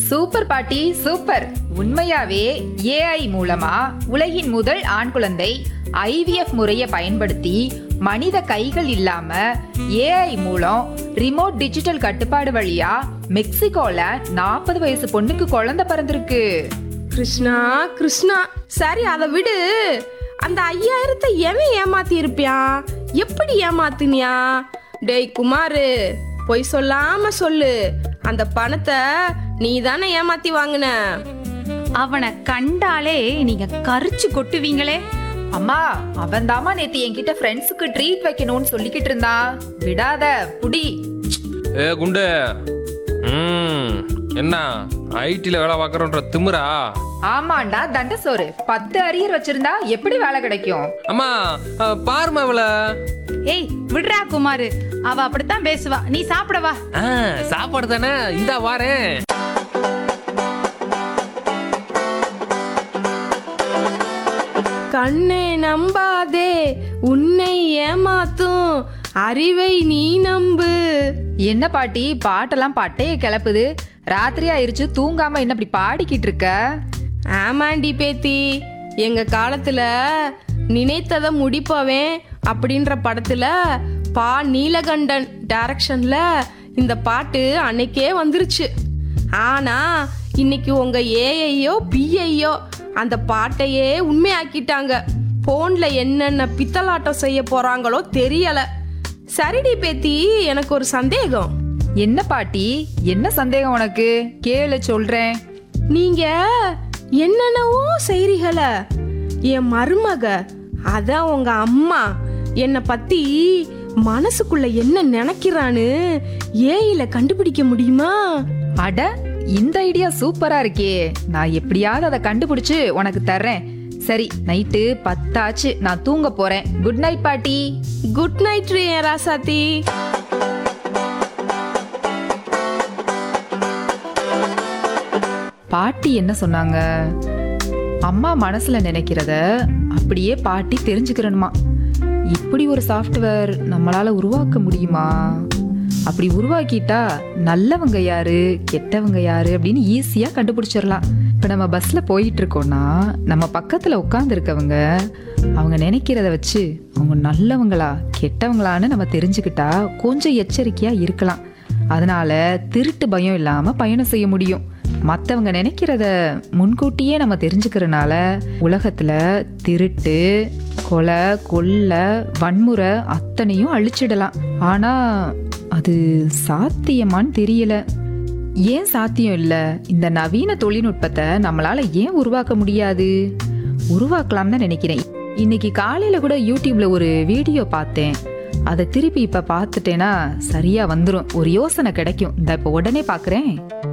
super பாட்டி super உண்மையாவே AI மூலமா உலகின் முதல் ஆண் குழந்தை ஐவிஎஃப் முறையை பயன்படுத்தி மனித கைகள் இல்லாம ஏஐ மூலம் ரிமோட் டிஜிட்டல் கட்டுப்பாடு வழியா மெக்சிகோல நாற்பது வயசு பொண்ணுக்கு குழந்தை பிறந்திருக்கு கிருஷ்ணா கிருஷ்ணா சரி அதை விடு அந்த ஐயாயிரத்தை எவன் ஏமாத்தி இருப்பியான் எப்படி ஏமாத்துனியா டேய் குமாரு பொய் சொல்லாம சொல்லு அந்த பணத்தை நீ தானே ஏமாத்தி வாங்கின அவனை கண்டாலே நீங்க கரிச்சு கொட்டுவீங்களே அம்மா அவன் தாமா நேத்து என்கிட்ட ஃப்ரெண்ட்ஸுக்கு ட்ரீட் வைக்கணும்னு சொல்லிக்கிட்டு இருந்தான் விடாத புடி ஏ குண்டு ம் என்ன ஐடியில் வேலை பார்க்குறோன்ற திமிரா ஆமாண்டா தண்டசோறு பத்து அரியர் வச்சிருந்தா எப்படி வேலை கிடைக்கும் அம்மா அஹ், பாரும்மா இவளை ஏய் விடுறா குமாரு அவ அப்படித்தான் பேசுவா நீ சாப்பிட வா ஆ சாப்பாடு தானே இந்தா வாரேன் கண்ணே நம்பாதே உன்னை ஏமாத்தும் அறிவை நீ நம்பு என்ன பாட்டி பாட்டெல்லாம் பட்டைய கிளப்புது ராத்திரி ஆயிருச்சு தூங்காம என்ன இப்படி பாடிக்கிட்டு இருக்க ஆமாண்டி பேத்தி எங்க காலத்துல நினைத்ததை முடிப்பவன் அப்படின்ற படத்துல பா நீலகண்டன் டைரக்ஷன்ல இந்த பாட்டு அன்னைக்கே வந்துருச்சு ஆனா இன்னைக்கு உங்க ஏஐயோ பிஐயோ அந்த பாட்டையே உண்மையாக்கிட்டாங்க போன்ல என்னென்ன பித்தலாட்டம் செய்ய போறாங்களோ தெரியல சரிடி பேத்தி எனக்கு ஒரு சந்தேகம் என்ன பாட்டி என்ன சந்தேகம் உனக்கு கேளு சொல்றேன் நீங்க என்னென்னவோ செய்றீங்கள என் மருமக அதான் உங்க அம்மா என்னை பத்தி மனசுக்குள்ள என்ன நினைக்கிறான்னு ஏயில கண்டுபிடிக்க முடியுமா அட இந்த ஐடியா சூப்பரா இருக்கே நான் எப்படியாவது அதை கண்டுபிடிச்சு உனக்கு தர்றேன் சரி நைட்டு பத்தாச்சு நான் தூங்க போறேன் குட் நைட் பாட்டி குட் நைட் என் ராசாத்தி பாட்டி என்ன சொன்னாங்க அம்மா மனசுல நினைக்கிறத அப்படியே பாட்டி தெரிஞ்சுக்கிறணுமா இப்படி ஒரு சாஃப்ட்வேர் நம்மளால உருவாக்க முடியுமா அப்படி உருவாக்கிட்டா நல்லவங்க யாரு கெட்டவங்க யாரு அப்படின்னு ஈஸியா கண்டுபிடிச்சிடலாம் இப்ப நம்ம பஸ்ல போயிட்டு இருக்கோம்னா நம்ம பக்கத்துல உட்கார்ந்து இருக்கவங்க அவங்க நினைக்கிறத வச்சு அவங்க நல்லவங்களா கெட்டவங்களான்னு நம்ம தெரிஞ்சுக்கிட்டா கொஞ்சம் எச்சரிக்கையா இருக்கலாம் அதனால திருட்டு பயம் இல்லாம பயணம் செய்ய முடியும் மற்றவங்க நினைக்கிறத முன்கூட்டியே நம்ம தெரிஞ்சுக்கிறனால உலகத்துல திருட்டு கொலை கொள்ளை வன்முறை அத்தனையும் அழிச்சிடலாம் ஆனா அது சாத்தியமான்னு தெரியல ஏன் சாத்தியம் இல்லை இந்த நவீன தொழில்நுட்பத்தை நம்மளால ஏன் உருவாக்க முடியாது உருவாக்கலாம் தான் நினைக்கிறேன் இன்னைக்கு காலையில கூட யூடியூப்ல ஒரு வீடியோ பார்த்தேன் அதை திருப்பி இப்ப பார்த்துட்டேன்னா சரியா வந்துடும் ஒரு யோசனை கிடைக்கும் இந்த இப்ப உடனே பார்க்கறேன்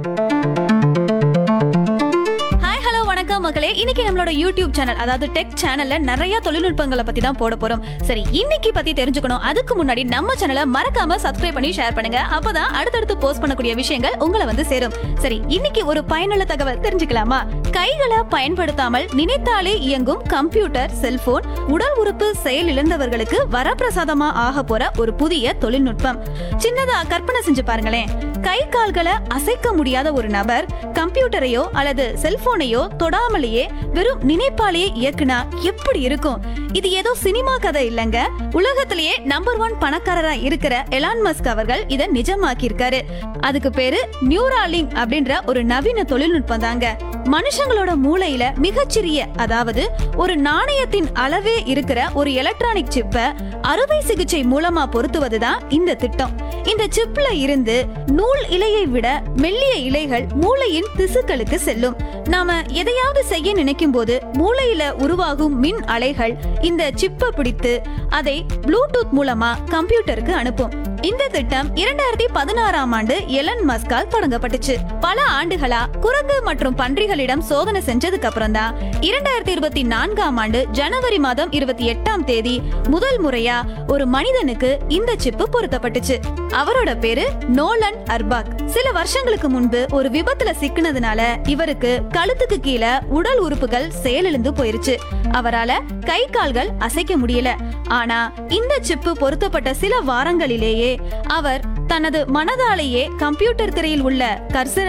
ஹாய் ஹலோ வணக்கம் மக்களே இன்னைக்கு நம்மளோட யூடியூப் சேனல் அதாவது டெக் சேனல்ல நிறைய தொழில்நுட்பங்களை பத்தி தான் போட போறோம் சரி இன்னைக்கு பத்தி தெரிஞ்சுக்கணும் அதுக்கு முன்னாடி நம்ம சேனலை மறக்காம சப்ஸ்கிரைப் பண்ணி ஷேர் பண்ணுங்க அப்பதான் அடுத்தடுத்து போஸ்ட் பண்ணக்கூடிய விஷயங்கள் உங்களை வந்து சேரும் சரி இன்னைக்கு ஒரு பயனுள்ள தகவல் தெரிஞ்சுக்கலாமா கைகளை பயன்படுத்தாமல் நினைத்தாலே இயங்கும் கம்ப்யூட்டர் செல்போன் உடல் உறுப்பு செயலிழந்தவர்களுக்கு வரப்பிரசாதமா ஆக போற ஒரு புதிய தொழில்நுட்பம் சின்னதா கற்பனை செஞ்சு பாருங்களேன் கை கால்களை அசைக்க முடியாத ஒரு நபர் கம்ப்யூட்டரையோ அல்லது செல்போனையோ தொடாமலேயே வெறும் நினைப்பாலேயே இயக்குனா எப்படி இருக்கும் இது ஏதோ சினிமா கதை இல்லைங்க உலகத்திலேயே நம்பர் ஒன் பணக்காரரா இருக்கிற எலான் மஸ்க் அவர்கள் இதை நிஜமாக்கி இருக்காரு அதுக்கு பேரு நியூராலிங்க் அப்படின்ற ஒரு நவீன தொழில்நுட்பம் தாங்க மனுஷங்களோட மூளையில மிகச்சிறிய அதாவது ஒரு நாணயத்தின் அளவே இருக்கிற ஒரு எலக்ட்ரானிக் சிப்பை அறுவை சிகிச்சை மூலமா பொருத்துவதுதான் இந்த திட்டம் இந்த சிப்ல இருந்து நூல் இலையை விட மெல்லிய இலைகள் மூளையின் திசுக்களுக்கு செல்லும் நாம எதையாவது செய்ய நினைக்கும் போது மூளையில உருவாகும் மின் அலைகள் இந்த சிப்பை பிடித்து அதை ப்ளூடூத் மூலமா கம்ப்யூட்டருக்கு அனுப்பும் இந்த திட்டம் இரண்டாயிரத்தி பதினாறாம் ஆண்டு எலன் மஸ்கால் தொடங்கப்பட்டுச்சு பல ஆண்டுகளா குரங்கு மற்றும் பன்றிகளிடம் சோதனை செஞ்சதுக்கு அப்புறம் தான் இரண்டாயிரத்தி இருபத்தி நான்காம் ஆண்டு ஜனவரி மாதம் இருபத்தி எட்டாம் தேதி முதல் முறையா ஒரு மனிதனுக்கு இந்த சிப்பு பொருத்தப்பட்டுச்சு அவரோட பேரு நோலன் அர்பாக் சில வருஷங்களுக்கு முன்பு ஒரு விபத்துல சிக்கினதுனால இவருக்கு கழுத்துக்கு கீழே உடல் உறுப்புகள் செயலிழந்து போயிருச்சு அவரால கை கால்கள் அசைக்க முடியல ஆனா இந்த சிப்பு பொருத்தப்பட்ட சில வாரங்களிலேயே அவர் தனது மனதாலேயே கம்ப்யூட்டர் திரையில் உள்ள கர்சரை